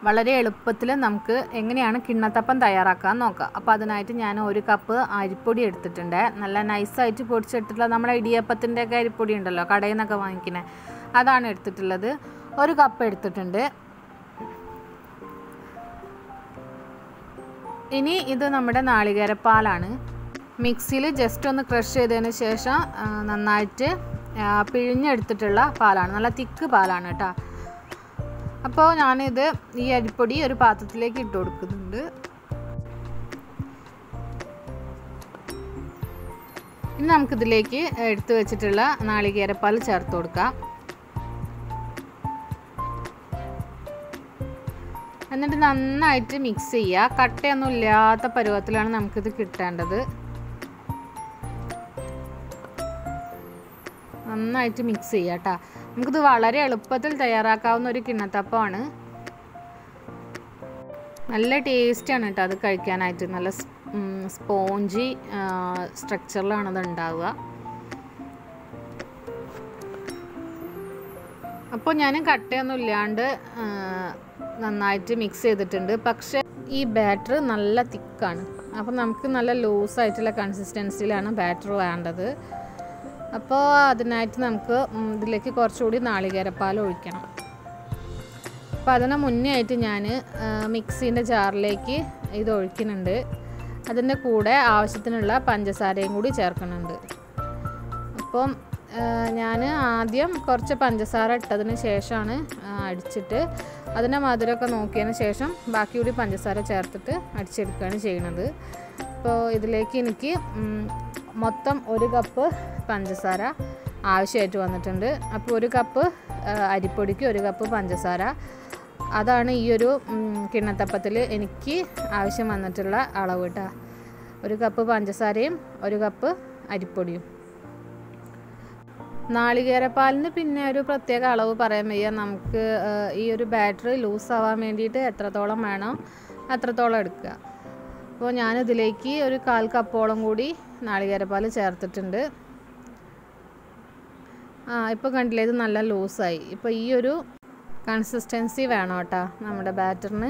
വളരെ എളുപ്പത്തിൽ നമുക്ക് എങ്ങനെയാണ് കിണ്ണത്തപ്പം തയ്യാറാക്കാൻ നോക്കാം അപ്പോൾ അതിനായിട്ട് ഞാൻ ഒരു കപ്പ് അരിപ്പൊടി എടുത്തിട്ടുണ്ട് നല്ല നൈസായിട്ട് പൊടിച്ചെടുത്തിട്ടുള്ള നമ്മുടെ ഇടിയപ്പത്തിൻ്റെ ഒക്കെ അരിപ്പൊടി ഉണ്ടല്ലോ കടയിൽ നിന്നൊക്കെ വാങ്ങിക്കുന്നത് അതാണ് എടുത്തിട്ടുള്ളത് ഒരു കപ്പ് എടുത്തിട്ടുണ്ട് ഇനി ഇത് നമ്മുടെ നാളികേരപ്പാലാണ് മിക്സിയിൽ ജസ്റ്റ് ഒന്ന് ക്രഷ് ചെയ്തതിന് ശേഷം ആ, നന്നായിട്ട് ആ, പിഴിഞ്ഞെടുത്തിട്ടുള്ള പാലാണ് നല്ല തിക്ക് പാലാണ് കേട്ടോ അപ്പോൾ ഞാനിത് ഈ അരിപ്പൊടി ഒരു പാത്രത്തിലേക്ക് ഇട്ട് കൊടുക്കുന്നുണ്ട് ഇനി നമുക്കിതിലേക്ക് എടുത്തു വെച്ചിട്ടുള്ള നാളികേരപ്പാൽ ചേർത്ത് കൊടുക്കാം എന്നിട്ട് നന്നായിട്ട് മിക്സ് ചെയ്യുക കട്ടയൊന്നും ഇല്ലാത്ത പരുവത്തിലാണ് നമുക്കിത് കിട്ടേണ്ടത് നന്നായിട്ട് മിക്സ് ചെയ്യുക കേട്ടോ നമുക്കിത് വളരെ എളുപ്പത്തിൽ തയ്യാറാക്കാവുന്ന ഒരു കിണ്ണത്തപ്പമാണ് നല്ല ടേസ്റ്റാണ് കേട്ടോ അത് കഴിക്കാനായിട്ട് നല്ല സ്പോഞ്ചി സ്ട്രക്ചറിലാണ് അത് ഉണ്ടാവുക അപ്പോൾ ഞാൻ കട്ടയൊന്നും ഇല്ലാണ്ട് ആ, നന്നായിട്ട് മിക്സ് ചെയ്തിട്ടുണ്ട് പക്ഷേ ഈ ബാറ്റർ നല്ല തിക്കാണ് അപ്പോൾ നമുക്ക് നല്ല ലൂസായിട്ടുള്ള കൺസിസ്റ്റൻസിയിലാണ് ബാറ്റർ വേണ്ടത് അപ്പോൾ അതിനായിട്ട് നമുക്ക് ഉം, ഇതിലേക്ക് കുറച്ചുകൂടി നാളികേരപ്പാൽ ഒഴിക്കണം അപ്പോൾ അതിന് മുന്നേ ആയിട്ട് ഞാൻ മിക്സീൻ്റെ ജാറിലേക്ക് ഇത് ഒഴിക്കുന്നുണ്ട് അതിൻ്റെ കൂടെ ആവശ്യത്തിനുള്ള പഞ്ചസാരയും കൂടി ചേർക്കുന്നുണ്ട് അപ്പം ഞാൻ ആദ്യം കുറച്ച് പഞ്ചസാര ഇട്ടതിന് ശേഷമാണ് ആ, അടിച്ചിട്ട് അതിൻ്റെ മധുരമൊക്കെ നോക്കിയതിന് ശേഷം ബാക്കി കൂടി പഞ്ചസാര ചേർത്തിട്ട് അടിച്ചെടുക്കുകയാണ് ചെയ്യുന്നത് അപ്പോൾ ഇതിലേക്ക് എനിക്ക് ഉം, മൊത്തം ഒരു കപ്പ് പഞ്ചസാര ആവശ്യമായിട്ട് വന്നിട്ടുണ്ട് അപ്പോൾ ഒരു കപ്പ് ആ, അരിപ്പൊടിക്ക് ഒരു കപ്പ് പഞ്ചസാര അതാണ് ഈ ഒരു ഉം, കിണ്ണത്തപ്പത്തിൽ എനിക്ക് ആവശ്യം വന്നിട്ടുള്ള അളവ് കേട്ടോ ഒരു കപ്പ് പഞ്ചസാരയും ഒരു കപ്പ് അരിപ്പൊടിയും നാളികേരപ്പാലിന് പിന്നെ ഒരു പ്രത്യേക അളവ് പറയാൻ വയ്യ നമുക്ക് ആ, ഈ ഒരു ബാറ്ററി ലൂസ് ആവാൻ വേണ്ടിയിട്ട് എത്രത്തോളം വേണം അത്രത്തോളം എടുക്കുക അപ്പോൾ ഞാനിതിലേക്ക് ഒരു കാൽ കപ്പോളം കൂടി നാളികേരപ്പാൽ ചേർത്തിട്ടുണ്ട് ആ ഇപ്പോൾ കണ്ടില്ലേ ഇത് നല്ല ലൂസായി ഇപ്പോൾ ഈ ഒരു കൺസിസ്റ്റൻസി വേണം കേട്ടോ നമ്മുടെ ബാറ്ററിന്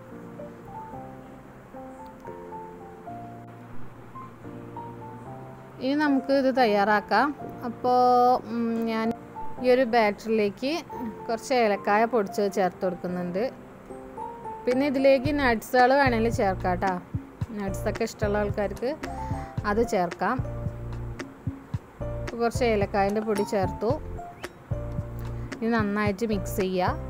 ഇനി നമുക്ക് ഇത് തയ്യാറാക്കാം അപ്പോൾ ഉം, ഞാൻ ഈ ഒരു ബാറ്ററിലേക്ക് കുറച്ച് ഏലക്കായ പൊടിച്ചത് ചേർത്ത് കൊടുക്കുന്നുണ്ട് പിന്നെ ഇതിലേക്ക് നട്ട്സുകൾ വേണമെങ്കിൽ ചേർക്കാം കേട്ടോ നട്ട്സൊക്കെ ഇഷ്ടമുള്ള ആൾക്കാർക്ക് അത് ചേർക്കാം കുറച്ച് ഏലക്കായൻ്റെ പൊടി ചേർത്തു ഇനി നന്നായിട്ട് മിക്സ് ചെയ്യുക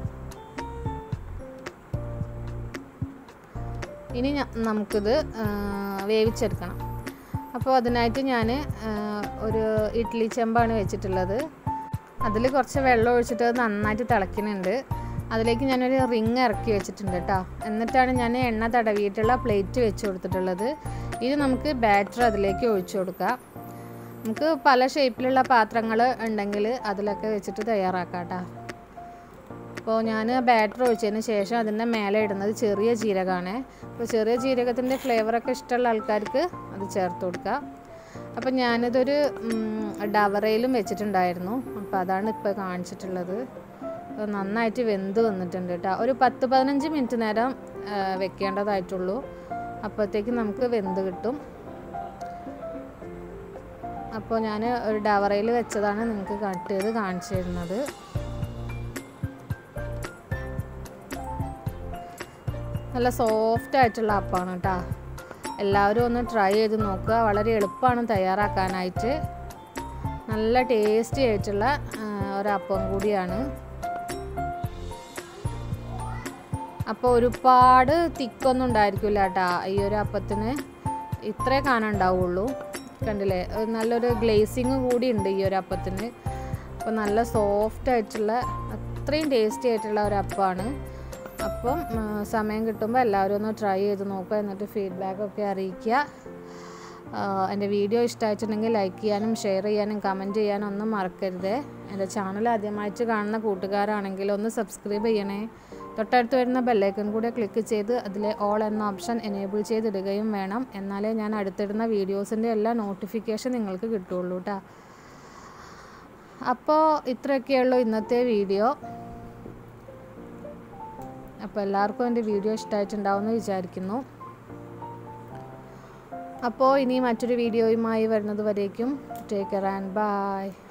ഇനി ഞ- നമുക്കിത് ആ, വേവിച്ചെടുക്കണം അപ്പോൾ അതിനായിട്ട് ഞാൻ ഒരു ഇഡ്ഡലി ചെമ്പാണ് വെച്ചിട്ടുള്ളത് അതിൽ കുറച്ച് വെള്ളം ഒഴിച്ചിട്ട് അത് നന്നായിട്ട് തിളയ്ക്കുന്നുണ്ട് അതിലേക്ക് ഞാനൊരു റിങ് ഇറക്കി വെച്ചിട്ടുണ്ട് കേട്ടോ എന്നിട്ടാണ് ഞാൻ എണ്ണ തടവിയിട്ടുള്ള പ്ലേറ്റ് വെച്ച് കൊടുത്തിട്ടുള്ളത് ഇത് നമുക്ക് ബാറ്റർ അതിലേക്ക് ഒഴിച്ചു കൊടുക്കാം നമുക്ക് പല ഷേപ്പിലുള്ള പാത്രങ്ങൾ ഉണ്ടെങ്കിൽ അതിലൊക്കെ വെച്ചിട്ട് തയ്യാറാക്കാം കേട്ടോ അപ്പോൾ ഞാൻ ബാറ്റർ ഒഴിച്ചതിന് ശേഷം അതിൻ്റെ മേലെ ഇടുന്നത് ചെറിയ ജീരകമാണ് അപ്പോൾ ചെറിയ ജീരകത്തിൻ്റെ ഫ്ലേവറൊക്കെ ഇഷ്ടമുള്ള ആൾക്കാർക്ക് അത് ചേർത്ത് കൊടുക്കുക അപ്പോൾ ഞാനിതൊരു ഉം, ഡവറയിലും വെച്ചിട്ടുണ്ടായിരുന്നു അപ്പോൾ അതാണ് ഇപ്പോൾ കാണിച്ചിട്ടുള്ളത് അപ്പോൾ നന്നായിട്ട് വെന്ത് വന്നിട്ടുണ്ട് കേട്ടോ ഒരു പത്ത് പതിനഞ്ച് മിനിറ്റ് നേരം ആ, വെക്കേണ്ടതായിട്ടുള്ളൂ അപ്പോഴത്തേക്ക് നമുക്ക് വെന്ത് കിട്ടും അപ്പോൾ ഞാൻ ഒരു ഡവറയിൽ വെച്ചതാണ് നിങ്ങൾക്ക് കട്ട് ചെയ്ത് കാണിച്ചു തരുന്നത് നല്ല സോഫ്റ്റ് ആയിട്ടുള്ള അപ്പമാണ് കേട്ടോ എല്ലാവരും ഒന്ന് ട്രൈ ചെയ്ത് നോക്കുക വളരെ എളുപ്പമാണ് തയ്യാറാക്കാനായിട്ട് നല്ല ടേസ്റ്റി ആയിട്ടുള്ള ആ, ഒരപ്പം കൂടിയാണ് അപ്പോൾ ഒരുപാട് തിക്കൊന്നും ഉണ്ടായിരിക്കില്ല കേട്ടോ ഈ ഒരു അപ്പത്തിന് ഇത്രേ കാണാനുണ്ടാവുള്ളൂ കണ്ടില്ലേ ഒരു നല്ലൊരു ഗ്ലേസിങ് കൂടി ഉണ്ട് ഈ ഒരു അപ്പത്തിന് അപ്പോൾ നല്ല സോഫ്റ്റ് ആയിട്ടുള്ള അത്രയും ടേസ്റ്റി ആയിട്ടുള്ള ഒരു അപ്പമാണ് അപ്പം ആ, സമയം കിട്ടുമ്പോൾ എല്ലാവരും ഒന്ന് ട്രൈ ചെയ്ത് നോക്കുക എന്നിട്ട് ഫീഡ്ബാക്കൊക്കെ അറിയിക്കുക ആ, എൻ്റെ വീഡിയോ ഇഷ്ടമായിട്ടുണ്ടെങ്കിൽ ലൈക്ക് ചെയ്യാനും ഷെയർ ചെയ്യാനും കമൻറ്റ് ചെയ്യാനും ഒന്നും മറക്കരുത് എൻ്റെ ചാനൽ ആദ്യമായിട്ട് കാണുന്ന കൂട്ടുകാരാണെങ്കിൽ ഒന്ന് സബ്സ്ക്രൈബ് ചെയ്യണേ തൊട്ടടുത്ത് വരുന്ന ബെല്ലൈക്കൺ കൂടെ ക്ലിക്ക് ചെയ്ത് അതിലെ ഓൾ എന്ന ഓപ്ഷൻ എനേബിൾ ചെയ്തിടുകയും വേണം എന്നാലേ ഞാൻ അടുത്തിടുന്ന വീഡിയോസിൻ്റെ എല്ലാ നോട്ടിഫിക്കേഷൻ നിങ്ങൾക്ക് കിട്ടുള്ളൂ കേട്ടോ അപ്പോൾ ഇത്രയൊക്കെയുള്ളൂ ഇന്നത്തെ വീഡിയോ അപ്പോൾ എല്ലാവർക്കും എൻ്റെ വീഡിയോ ഇഷ്ടമായിട്ടുണ്ടാവുമെന്ന് വിചാരിക്കുന്നു അപ്പോൾ ഇനി മറ്റൊരു വീഡിയോയുമായി വരുന്നത് വരേക്കും ടേക്ക് കെയർ ആൻഡ് ബൈ